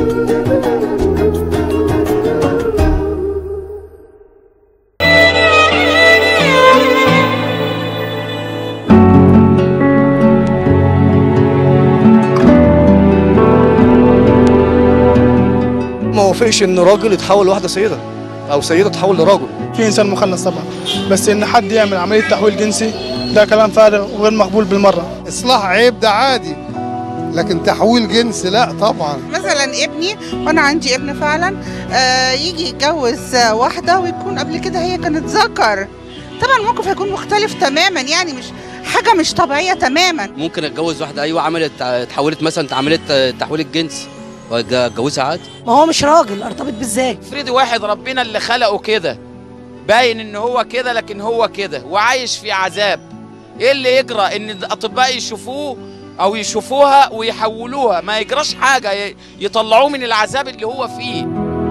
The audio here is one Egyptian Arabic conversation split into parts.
ما وافقش ان راجل يتحول لواحده سيده او سيده تتحول لراجل في انسان مخلص طبعا بس ان حد يعمل عمليه تحويل جنسي ده كلام فارغ وغير مقبول بالمره اصلاح عيب ده عادي لكن تحويل جنس لا طبعا مثلا ابني وانا عندي ابن فعلا آه يجي يتجوز آه، واحده ويكون قبل كده هي كانت ذكر طبعا الموقف هيكون مختلف تماما يعني مش حاجه مش طبيعيه تماما ممكن اتجوز واحده ايوه عملت اتحولت مثلا عملت تحويل الجنس واتجوزها عادي ما هو مش راجل ارتبط بالذات افرضي واحد ربنا اللي خلقه كده باين ان هو كده لكن هو كده وعايش في عذاب ايه اللي يجرى ان الاطباء يشوفوه او يشوفوها ويحولوها ما يجراش حاجه ي- يطلعوه من العذاب اللي هو فيه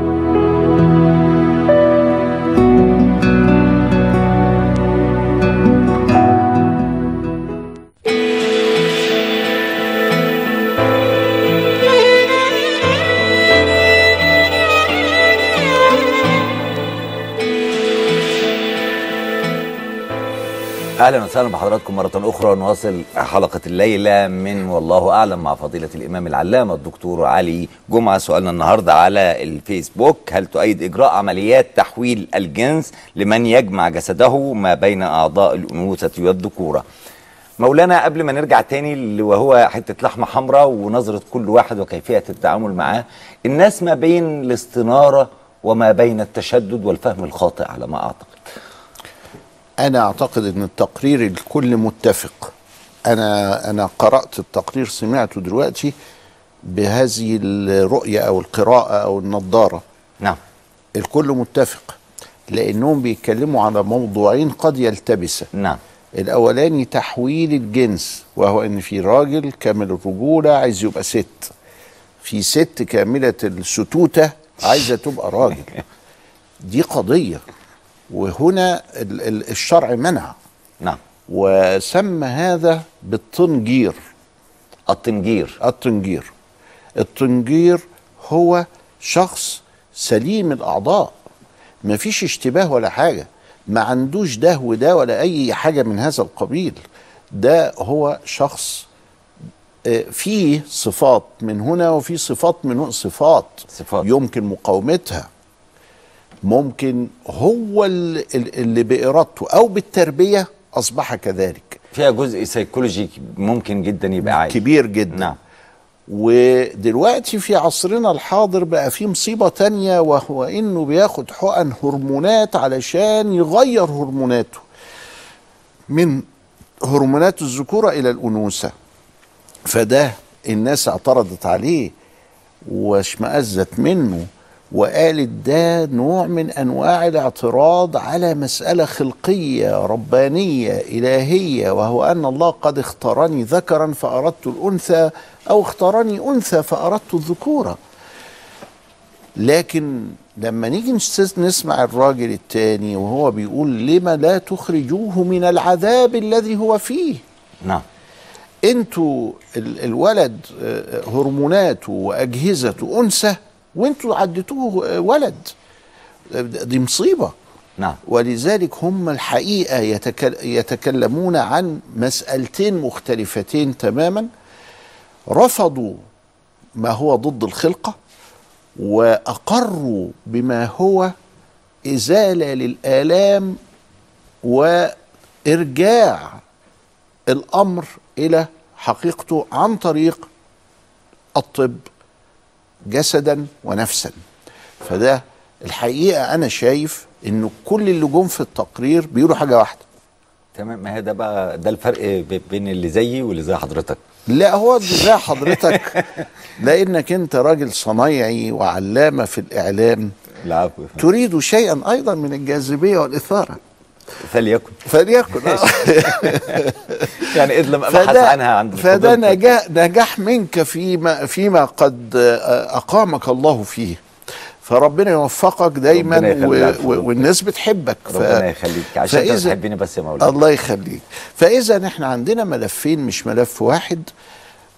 اهلا وسهلا بحضراتكم مره اخرى نواصل حلقه الليله من والله اعلم مع فضيله الامام العلامه الدكتور علي جمعه سؤالنا النهارده على الفيسبوك هل تؤيد اجراء عمليات تحويل الجنس لمن يجمع جسده ما بين اعضاء الانوثه والذكوره مولانا قبل ما نرجع تاني اللي وهو حته لحمه حمراء ونظره كل واحد وكيفيه التعامل معاه الناس ما بين الاستناره وما بين التشدد والفهم الخاطئ على ما اعتقد انا اعتقد ان التقرير الكل متفق انا انا قرات التقرير سمعته دلوقتي بهذه الرؤيه او القراءه او النظاره نعم الكل متفق لانهم بيتكلموا على موضوعين قد يلتبسا نعم الاولاني تحويل الجنس وهو ان في راجل كامل الرجوله عايز يبقى ست في ست كامله الستوته عايزه تبقى راجل دي قضيه وهنا ال- ال- الشرع منع نعم وسمى هذا بالطنجير الطنجير الطنجير الطنجير هو شخص سليم الأعضاء ما فيش اشتباه ولا حاجة ما عندوش ده وده ولا أي حاجة من هذا القبيل ده هو شخص آه، فيه صفات من هنا وفي صفات من هنا صفات, صفات. يمكن مقاومتها ممكن هو ال- ال- اللي بإرادته أو بالتربية أصبح كذلك فيها جزء سيكولوجي ممكن جدا يبقى عالي كبير جدا نعم ودلوقتي في عصرنا الحاضر بقى في مصيبة تانية وهو انه بياخد حقن هرمونات علشان يغير هرموناته من هرمونات الذكورة الى الانوثة فده الناس اعترضت عليه واشمأزت منه وقالت ده نوع من انواع الاعتراض على مساله خلقيه ربانيه الهيه وهو ان الله قد اختارني ذكرا فاردت الانثى او اختارني انثى فاردت الذكوره لكن لما نيجي نس- نسمع الراجل التاني وهو بيقول لما لا تخرجوه من العذاب الذي هو فيه نعم انتوا ال- الولد آه، هرموناته واجهزته انثى وانتوا عدتوه آه، ولد آه، دي مصيبه نعم ولذلك هم الحقيقه يتكل يتكلمون عن مسالتين مختلفتين تماما رفضوا ما هو ضد الخلقه واقروا بما هو ازاله للالام وارجاع الامر الى حقيقته عن طريق الطب جسدا ونفسا فده الحقيقه انا شايف انه كل اللي جم في التقرير بيقولوا حاجه واحده تمام ما هي ده بقى ده الفرق ب- بين اللي زيي واللي زي حضرتك لا هو ده زي حضرتك لانك انت راجل صنايعي وعلامه في الاعلام العفو تريد شيئا ايضا من الجاذبيه والاثاره فليكن فليكن آه. يعني اذ لم ابحث فده- عنها عند فده فضيلتك. نجاح نجاح منك فيما فيما قد آه، اقامك الله فيه فربنا يوفقك دايما ربنا يخليك و... على الفضل. و... والناس بتحبك ربنا يخليك عشان انت فإذا- بتحبني بس يا مولانا الله يخليك فاذا احنا عندنا ملفين مش ملف واحد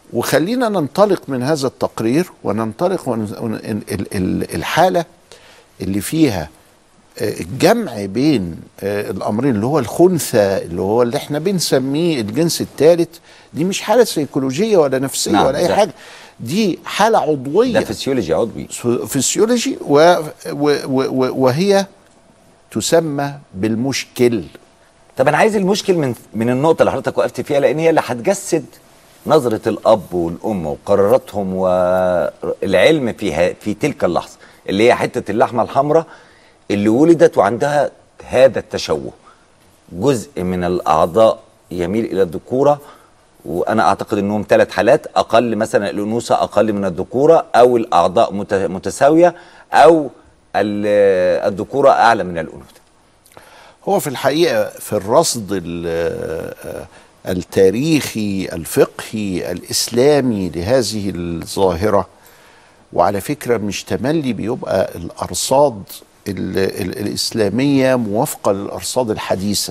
وخلينا ننطلق من هذا التقرير وننطلق ون... ون... ال- ال- الحالة اللي فيها آه، الجمع بين آه، الأمرين اللي هو الخنثى اللي هو اللي احنا بنسميه الجنس الثالث دي مش حالة سيكولوجية ولا نفسية نعم، ولا أي ده- حاجة دي حالة عضوية ده فسيولوجي عضوي فسيولوجي و... و... و... و... وهي تسمى بالمشكل طب انا عايز المشكل من من النقطه اللي حضرتك وقفت فيها لان هي اللي هتجسد نظره الاب والام وقراراتهم والعلم فيها في تلك اللحظه اللي هي حته اللحمه الحمراء اللي ولدت وعندها هذا التشوه جزء من الاعضاء يميل الى الذكوره وانا اعتقد انهم ثلاث حالات اقل مثلا الانوثه اقل من الذكوره او الاعضاء مت- متساويه او ال- الذكوره اعلى من الانوثه هو في الحقيقة في الرصد ال- التاريخي الفقهي الإسلامي لهذه الظاهرة وعلى فكرة مش تملي بيبقى الأرصاد ال- ال- الإسلامية موافقة للأرصاد الحديثة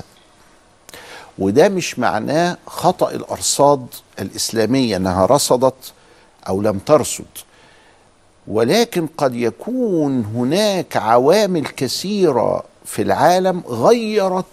وده مش معناه خطأ الأرصاد الإسلامية أنها رصدت أو لم ترصد ولكن قد يكون هناك عوامل كثيرة في العالم غيرت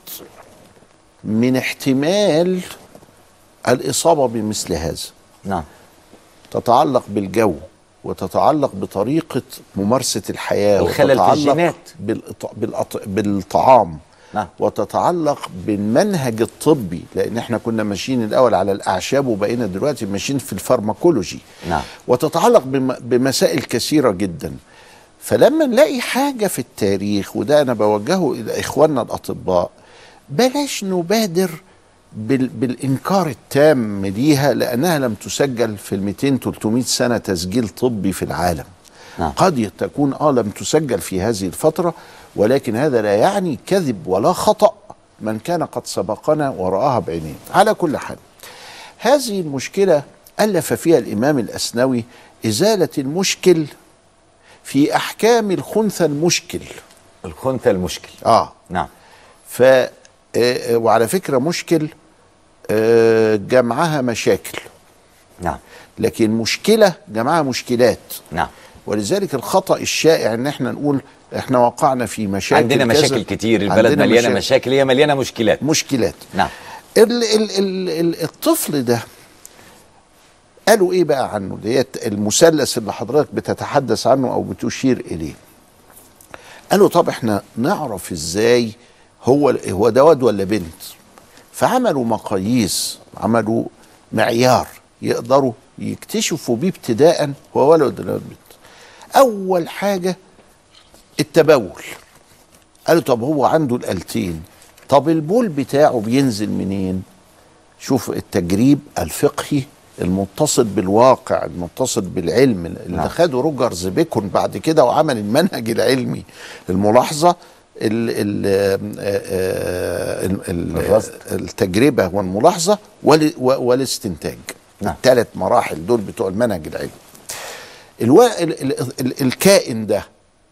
من احتمال الإصابة بمثل هذا نعم تتعلق بالجو وتتعلق بطريقة ممارسة الحياة الخلل في وتتعلق الجينات. بالإط... بالأط... بالطعام نعم. وتتعلق بالمنهج الطبي لأن احنا كنا ماشيين الأول على الأعشاب وبقينا دلوقتي ماشيين في الفارماكولوجي نعم وتتعلق بم... بمسائل كثيرة جدا فلما نلاقي حاجة في التاريخ وده أنا بوجهه إلى إخواننا الأطباء بلاش نبادر بال... بالإنكار التام ليها لأنها لم تسجل في ال 200 300 سنة تسجيل طبي في العالم نعم. قد تكون آه لم تسجل في هذه الفترة ولكن هذا لا يعني كذب ولا خطأ من كان قد سبقنا ورآها بعينيه على كل حال هذه المشكلة ألف فيها الإمام الأسنوي إزالة المشكل في أحكام الخنثى المشكل الخنثى المشكل آه نعم ف آه، آه، وعلى فكرة مشكل آه، جمعها مشاكل نعم لكن مشكلة جمعها مشكلات نعم ولذلك الخطأ الشائع ان احنا نقول احنا وقعنا في مشاكل عندنا كذا. مشاكل كتير البلد عندنا مليانه مشاكل. مشاكل هي مليانه مشكلات مشكلات نعم ال ال ال ال الطفل ده قالوا ايه بقى عنه اللي هي المثلث اللي حضرتك بتتحدث عنه او بتشير اليه قالوا طب احنا نعرف ازاي هو هو ده واد ولا بنت فعملوا مقاييس عملوا معيار يقدروا يكتشفوا بيه ابتداء هو ولد ولا بنت اول حاجه التبول قالوا طب هو عنده الالتين طب البول بتاعه بينزل منين شوف التجريب الفقهي المتصل بالواقع المتصل بالعلم اللي نعم. خده روجرز بيكون بعد كده وعمل المنهج العلمي الملاحظه ال ال ال ال الرصد. التجربه والملاحظه وال- والاستنتاج نعم. الثلاث مراحل دول بتوع المنهج العلمي الوا... ال... ال... ال... الكائن ده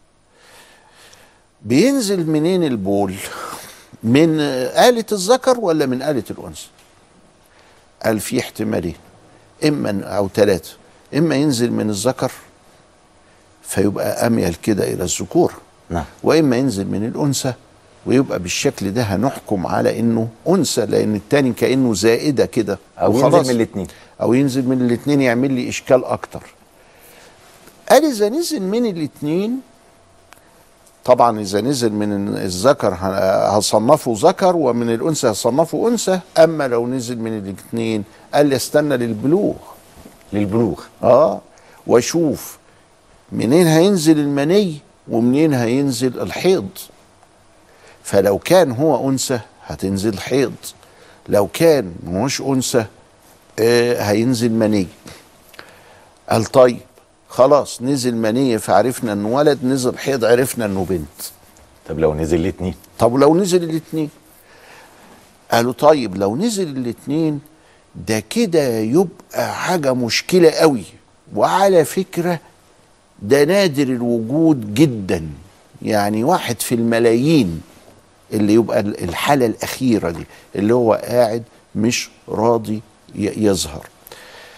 بينزل منين البول من آلة الذكر ولا من آلة الأنثى قال في احتمالين إما أو ثلاثة إما ينزل من الذكر فيبقى أميل كده إلى الذكور نعم وإما ينزل من الأنثى ويبقى بالشكل ده هنحكم على إنه أنثى لأن التاني كأنه زائدة كده او وخلاص. ينزل من الاثنين او ينزل من الاثنين يعمل لي اشكال اكتر قال اذا نزل من الاثنين طبعا اذا نزل من الذكر ه- هصنفه ذكر ومن الانثى هصنفه انثى اما لو نزل من الاثنين قال لي استنى للبلوغ للبلوغ اه واشوف منين هينزل المني ومنين هينزل الحيض فلو كان هو انثى هتنزل حيض لو كان مش انثى آه هينزل مني قال طيب خلاص نزل مني فعرفنا انه ولد نزل حيض عرفنا انه بنت طب لو نزل الاثنين طب لو نزل الاثنين قالوا طيب لو نزل الاثنين ده كده يبقى حاجة مشكلة قوي وعلى فكرة ده نادر الوجود جدا يعني واحد في الملايين اللي يبقى ال- الحالة الأخيرة دي اللي هو قاعد مش راضي ي- يظهر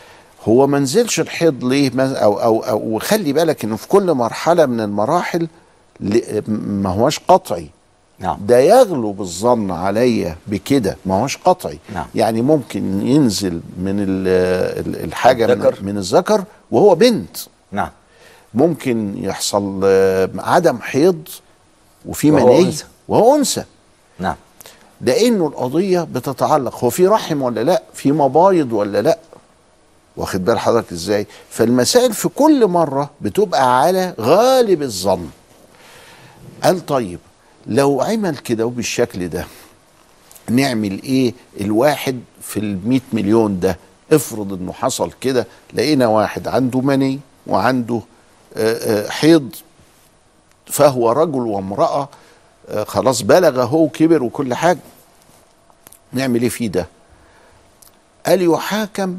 هو ما نزلش الحيض ليه ما- او او او وخلي بالك انه في كل مرحله من المراحل ل- ما هوش قطعي نعم ده يغلب الظن عليا بكده ما هوش قطعي نعم. يعني ممكن ينزل من ال- ال- الحاجه الذكر. من, من الذكر وهو بنت نعم ممكن يحصل آه، عدم حيض وفي وهو مني أنثى. وهو انثى نعم لانه القضيه بتتعلق هو في رحم ولا لا في مبايض ولا لا واخد بال حضرتك ازاي فالمسائل في كل مره بتبقى على غالب الظن قال طيب لو عمل كده وبالشكل ده نعمل ايه الواحد في المئة مليون ده افرض انه حصل كده لقينا واحد عنده مني وعنده آه، آه، حيض فهو رجل وامرأة آه، خلاص بلغ هو كبر وكل حاجة نعمل ايه فيه ده قال يحاكم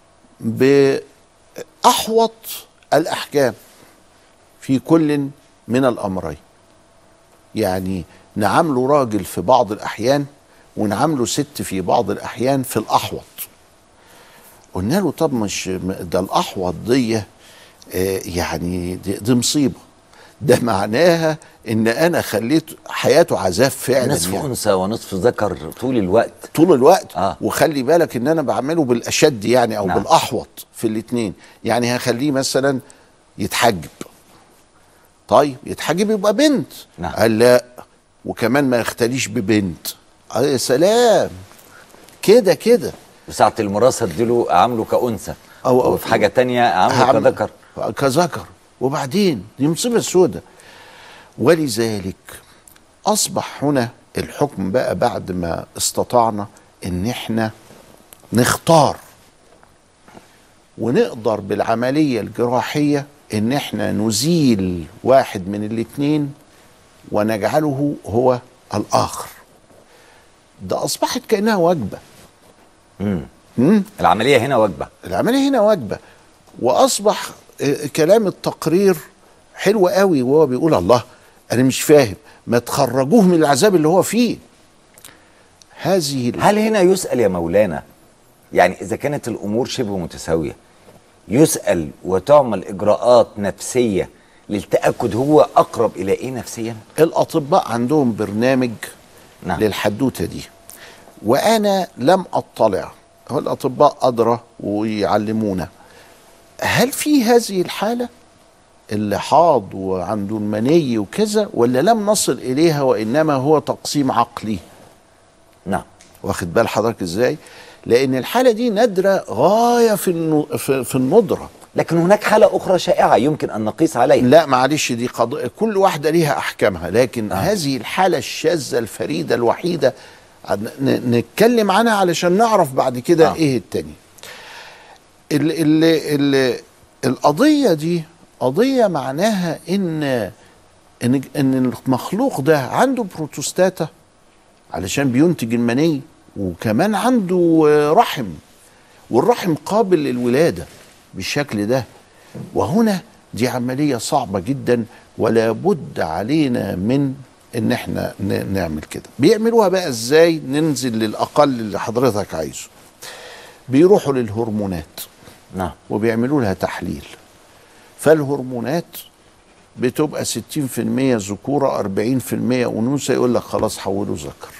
بأحوط الأحكام في كل من الأمرين يعني نعامله راجل في بعض الأحيان ونعامله ست في بعض الأحيان في الأحوط قلنا له طب مش ده الأحوط دي آه، يعني دي, دي مصيبة ده معناها ان انا خليت حياته عذاب فعلا نصف يعني. انثى ونصف ذكر طول الوقت طول الوقت آه. وخلي بالك ان انا بعمله بالاشد يعني او نعم. نعم. بالاحوط في الاثنين يعني هخليه مثلا يتحجب طيب يتحجب يبقى بنت نعم. قال لا وكمان ما يختليش ببنت آه يا سلام كده كده وساعة المراسة اديله عامله كأنثى أو- أو- وفي حاجة تانية عامله هعمل- كذكر كذكر وبعدين دي مصيبه سودة ولذلك اصبح هنا الحكم بقى بعد ما استطعنا ان احنا نختار ونقدر بالعمليه الجراحيه ان احنا نزيل واحد من الاثنين ونجعله هو الاخر ده اصبحت كانها وجبه مم. مم؟ العملية هنا وجبة العمليه هنا وجبه واصبح آه، كلام التقرير حلو قوي وهو بيقول الله انا مش فاهم ما تخرجوه من العذاب اللي هو فيه هذه ال- هل هنا يسأل يا مولانا يعني إذا كانت الأمور شبه متساوية يسأل وتعمل إجراءات نفسية للتأكد هو أقرب إلى إيه نفسيا؟ الاطباء عندهم برنامج نعم. للحدوته دي وانا لم اطلع هو الاطباء ادرى ويعلمونا هل في هذه الحاله اللي حاض وعنده المني وكذا ولا لم نصل اليها وانما هو تقسيم عقلي نعم واخد بال حضرتك ازاي لان الحاله دي نادره غايه في النو- في, في الندره لكن هناك حالة أخرى شائعة يمكن أن نقيس عليها لا معلش دي قضية كل واحدة ليها أحكامها لكن آه. هذه الحالة الشاذة الفريدة الوحيدة عن- ن- نتكلم عنها علشان نعرف بعد كده آه. آه. إيه التاني ال ال ال القضية دي قضية معناها إن إن إن المخلوق ده عنده بروتوستاتا علشان بينتج المني وكمان عنده آه، رحم والرحم قابل للولادة بالشكل ده وهنا دي عملية صعبة جدا ولا بد علينا من ان احنا ن- نعمل كده بيعملوها بقى ازاي ننزل للاقل اللي حضرتك عايزه بيروحوا للهرمونات نعم وبيعملوا لها تحليل فالهرمونات بتبقى 60% ذكورة 40% أنوثة يقول لك خلاص حولوا ذكر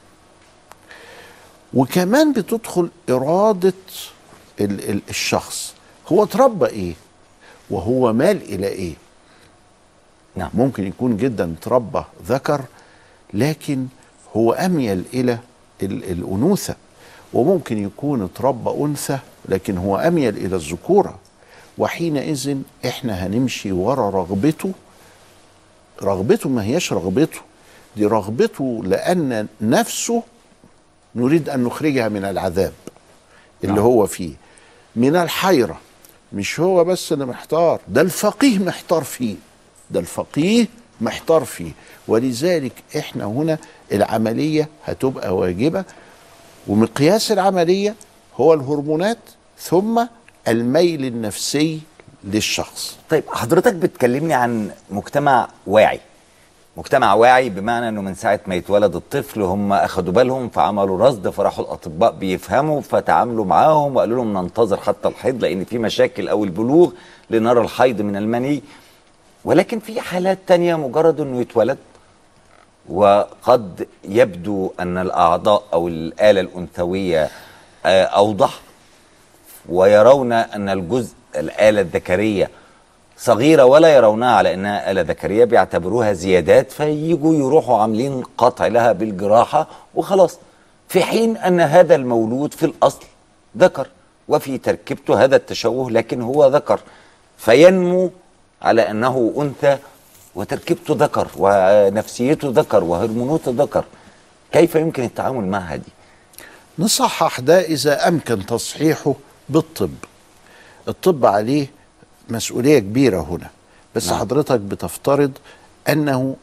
وكمان بتدخل إرادة ال- ال- الشخص هو اتربى إيه وهو مال إلى إيه نعم ممكن يكون جدا تربى ذكر لكن هو أميل إلى ال- الأنوثة وممكن يكون تربى أنثى لكن هو أميل إلى الذكورة وحينئذ إحنا هنمشي ورا رغبته رغبته ما هياش رغبته دي رغبته لأن نفسه نريد أن نخرجها من العذاب اللي نعم. هو فيه من الحيرة مش هو بس اللي محتار ده الفقيه محتار فيه ده الفقيه محتار فيه ولذلك احنا هنا العملية هتبقى واجبة ومقياس العملية هو الهرمونات ثم الميل النفسي للشخص طيب حضرتك بتكلمني عن مجتمع واعي مجتمع واعي بمعنى انه من ساعه ما يتولد الطفل هم اخدوا بالهم فعملوا رصد فراحوا الاطباء بيفهموا فتعاملوا معاهم وقالوا لهم ننتظر حتى الحيض لان في مشاكل او البلوغ لنرى الحيض من المني ولكن في حالات تانية مجرد انه يتولد وقد يبدو ان الاعضاء او الاله الانثويه آه، اوضح ويرون ان الجزء الاله الذكريه صغيره ولا يرونها على انها اله ذكريه بيعتبروها زيادات فييجوا يروحوا عاملين قطع لها بالجراحه وخلاص في حين ان هذا المولود في الاصل ذكر وفي تركيبته هذا التشوه لكن هو ذكر فينمو على انه انثى وتركيبته ذكر ونفسيته ذكر وهرموناته ذكر كيف يمكن التعامل معها دي؟ نصحح ده إذا أمكن تصحيحه بالطب الطب عليه مسؤولية كبيرة هنا بس نعم. نعم. حضرتك بتفترض أنه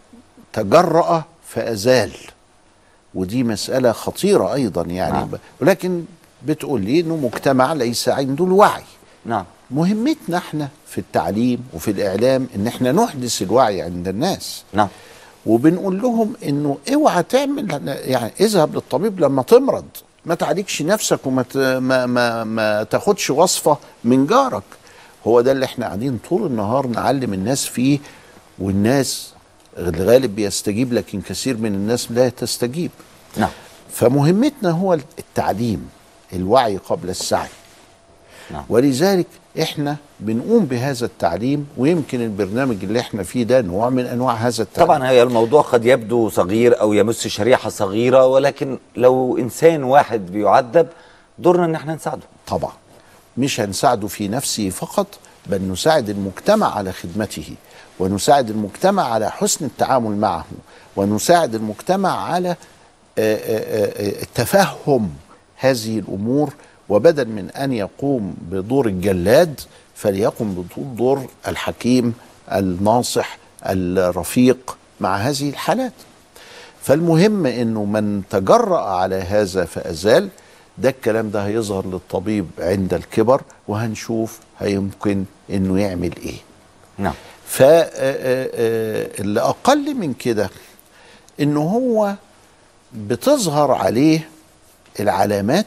تجرأ فأزال ودي مسألة خطيرة أيضا يعني نعم. نعم. ولكن بتقول لي أنه مجتمع ليس عنده الوعي نعم مهمتنا احنا في التعليم وفي الإعلام أن احنا نحدث الوعي عند الناس نعم وبنقول لهم انه اوعى تعمل يعني اذهب للطبيب لما تمرض ما تعالجش نفسك وما ت- ما ما ما تاخدش وصفه من جارك هو ده اللي احنا قاعدين طول النهار نعلم الناس فيه والناس الغالب بيستجيب لكن كثير من الناس لا تستجيب نعم فمهمتنا هو التعليم الوعي قبل السعي نعم. ولذلك احنا بنقوم بهذا التعليم ويمكن البرنامج اللي احنا فيه ده نوع من انواع هذا التعليم طبعا هي الموضوع قد يبدو صغير او يمس شريحه صغيره ولكن لو انسان واحد بيعذب دورنا ان احنا نساعده طبعا مش هنساعده في نفسه فقط بل نساعد المجتمع على خدمته ونساعد المجتمع على حسن التعامل معه ونساعد المجتمع على آه، آه، آه، تفهم هذه الامور وبدل من ان يقوم بدور الجلاد فليقم بدور الحكيم الناصح الرفيق مع هذه الحالات فالمهم انه من تجرأ على هذا فازال ده الكلام ده هيظهر للطبيب عند الكبر وهنشوف هيمكن انه يعمل ايه نعم فاللي اقل من كده انه هو بتظهر عليه العلامات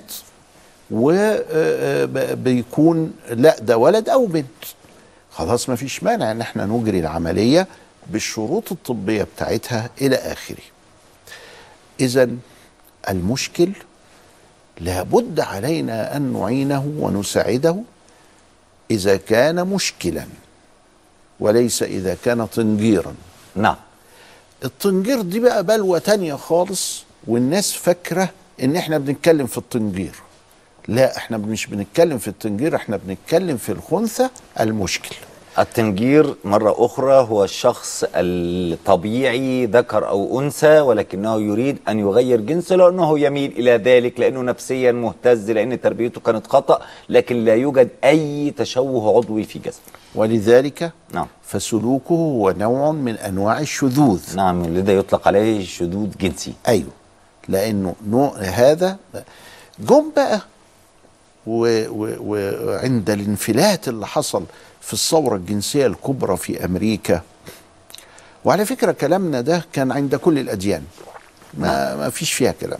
وبيكون لا ده ولد او بنت خلاص ما فيش مانع ان احنا نجري العمليه بالشروط الطبيه بتاعتها الى اخره اذا المشكل لابد علينا ان نعينه ونساعده اذا كان مشكلا وليس اذا كان طنجيرا نعم الطنجير دي بقى بلوى تانية خالص والناس فاكرة ان احنا بنتكلم في الطنجير لا احنا مش بنتكلم في الطنجير احنا بنتكلم في الخنثى المشكل التنجير مرة أخرى هو الشخص الطبيعي ذكر أو أنثى ولكنه يريد أن يغير جنسه لأنه يميل إلى ذلك لأنه نفسيا مهتز لأن تربيته كانت خطأ لكن لا يوجد أي تشوه عضوي في جسمه ولذلك نعم فسلوكه هو نوع من انواع الشذوذ نعم لذا يطلق عليه شذوذ جنسي ايوه لانه نوع هذا جم بقى و- و- وعند الانفلات اللي حصل في الثوره الجنسيه الكبرى في امريكا وعلى فكره كلامنا ده كان عند كل الاديان ما ما فيش فيها كلام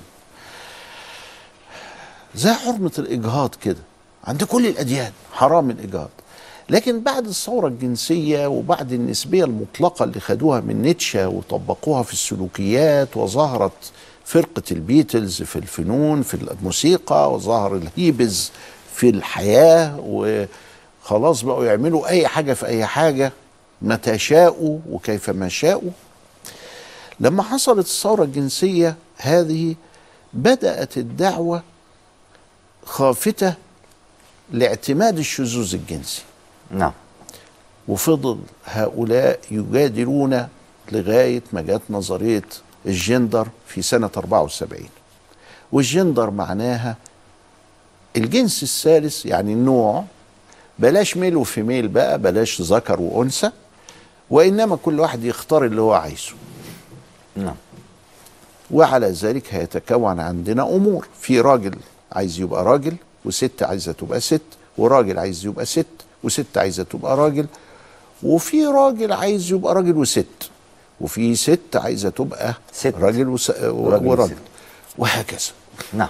زي حرمه الاجهاض كده عند كل الاديان حرام الاجهاض لكن بعد الثوره الجنسيه وبعد النسبيه المطلقه اللي خدوها من نيتشه وطبقوها في السلوكيات وظهرت فرقه البيتلز في الفنون في الموسيقى وظهر الهيبز في الحياه وخلاص بقوا يعملوا اي حاجه في اي حاجه متى شاءوا وكيفما شاءوا لما حصلت الثوره الجنسيه هذه بدات الدعوه خافته لاعتماد الشذوذ الجنسي نعم وفضل هؤلاء يجادلون لغاية ما جت نظرية الجندر في سنة 74 والجندر معناها الجنس الثالث يعني النوع بلاش ميل وفيميل بقى بلاش ذكر وأنثى وإنما كل واحد يختار اللي هو عايزه نعم وعلى ذلك هيتكون عندنا امور في راجل عايز يبقى راجل وست عايزه تبقى ست وراجل عايز يبقى ست وست عايزه تبقى راجل وفي راجل عايز يبقى راجل وست وفي ست عايزه تبقى ست. راجل وس... وراجل وراجل وست. وهكذا نعم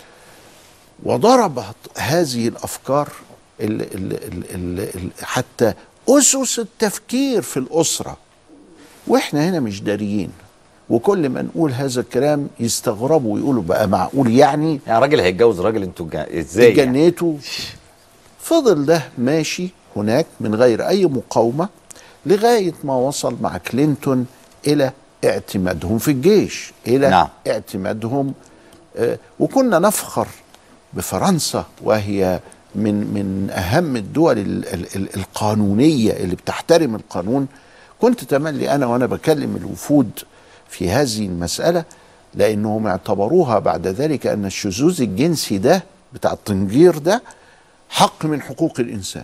وضربت هذه الافكار ال ال ال ال ال حتى اسس التفكير في الاسره واحنا هنا مش داريين وكل ما نقول هذا الكلام يستغربوا ويقولوا بقى معقول يعني يعني راجل هيتجوز راجل انتوا جا- ازاي يعني؟ اتجنيتوا فضل ده ماشي هناك من غير اي مقاومه لغايه ما وصل مع كلينتون الى اعتمادهم في الجيش الى نعم. اعتمادهم آه، وكنا نفخر بفرنسا وهي من من اهم الدول ال- ال- ال- القانونيه اللي بتحترم القانون كنت تملي انا وانا بكلم الوفود في هذه المساله لانهم اعتبروها بعد ذلك ان الشذوذ الجنسي ده بتاع الطنجير ده حق من حقوق الانسان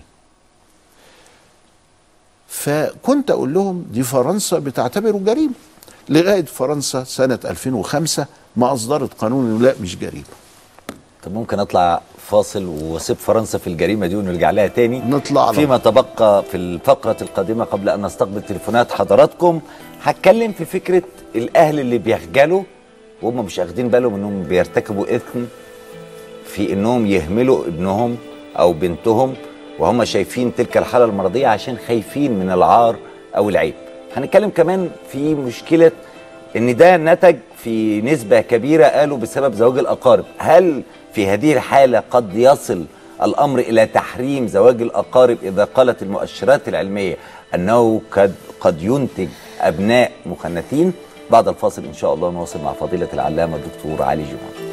فكنت اقول لهم دي فرنسا بتعتبره جريمه لغايه فرنسا سنه 2005 ما اصدرت قانون إنه لا مش جريمه طب ممكن اطلع فاصل واسيب فرنسا في الجريمه دي ونرجع لها تاني نطلع على فيما تبقى في الفقره القادمه قبل ان نستقبل تليفونات حضراتكم هتكلم في فكره الاهل اللي بيخجلوا وهم مش واخدين بالهم انهم بيرتكبوا اثم في انهم يهملوا ابنهم او بنتهم وهم شايفين تلك الحاله المرضيه عشان خايفين من العار او العيب هنتكلم كمان في مشكله ان ده نتج في نسبه كبيره قالوا بسبب زواج الاقارب هل في هذه الحاله قد يصل الامر الى تحريم زواج الاقارب اذا قالت المؤشرات العلميه انه قد قد ينتج ابناء مخنثين بعد الفاصل ان شاء الله نواصل مع فضيله العلامه الدكتور علي جمعه